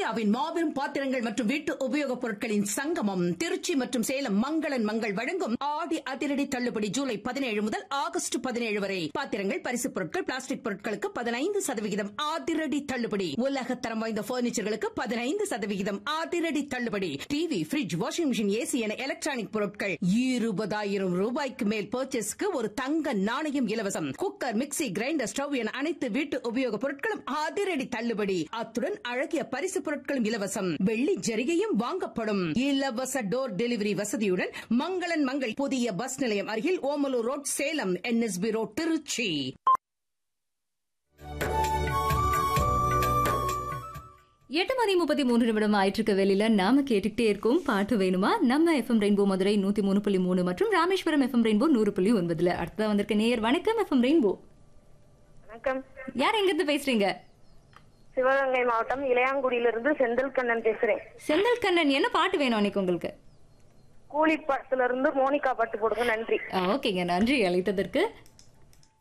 இந்தியாவின் மாபெரும் பாத்திரங்கள் மற்றும் வீட்டு உபயோகப் பொருட்களின் சங்கமம் திருச்சி மற்றும் சேலம் மங்களன் மங்கள் வழங்கும் ஆடி அதிரடி தள்ளுபடி ஜூலை பதினேழு முதல் ஆகஸ்ட் பதினேழு வரை பாத்திரங்கள் பரிசுப் பொருட்கள் பிளாஸ்டிக் பொருட்களுக்கு பதினைந்து சதவிகிதம் அதிரடி தள்ளுபடி உலக தரம் வாய்ந்த பர்னிச்சர்களுக்கு பதினைந்து சதவிகிதம் அதிரடி தள்ளுபடி TV fridge washing machine AC என எலக்ட்ரானிக் பொருட்கள் இருபதாயிரம் ரூபாய்க்கு மேல் பர்ச்சேஸ்க்கு ஒரு தங்க நாணயம் இலவசம் குக்கர் மிக்ஸி கிரைண்டர் ஸ்டவ் என அனைத்து வீட்டு உபயோகப் பொருட்களும் அதிரடி தள்ளுபடி அத்துடன் அழகிய பரிசு பொருட்களும் இலவசம் வெள்ளி ஜரிகையும் வாங்கப்படும் இலவச டோர் டெலிவரி வசதியுடன் மங்களன் மங்கள் புதிய பஸ் நிலையம் அருகில் Omalur road Salem NSB road Trichy எட்டு மணி முப்பத்தி மூன்று நிமிடம் ஆயிட்டிருக்க வெளியில நாம கேட்டுக்கிட்டே இருக்கோம் பாட்டு வேணுமா நம்ம எஃப்எம் ரெயின்போ மதுரை நூத்தி மூணு புள்ளி மூணு மற்றும் ராமேஸ்வரம் எஃப்எம் ரெயின்போ நூறு புள்ளி ஒன்பதுல அடுத்ததா வந்திருக்க நேயர் வணக்கம் எஃப்எம் ரெயின்போ வணக்கம் யார் எங்க இருந்து பேசுறீங்க சிவகங்கை மாவட்டம் இளையாங்குடியிலிருந்து செந்தில் கண்ணன் பேசுறேன் செந்தில் கண்ணன் என்ன பாட்டு வேணும் அன்னைக்கு உங்களுக்கு கூலி படத்துல இருந்து மோனிகா பாட்டு போடுங்க நன்றி ஆ, ஓகேங்க நன்றி அழைத்ததற்கு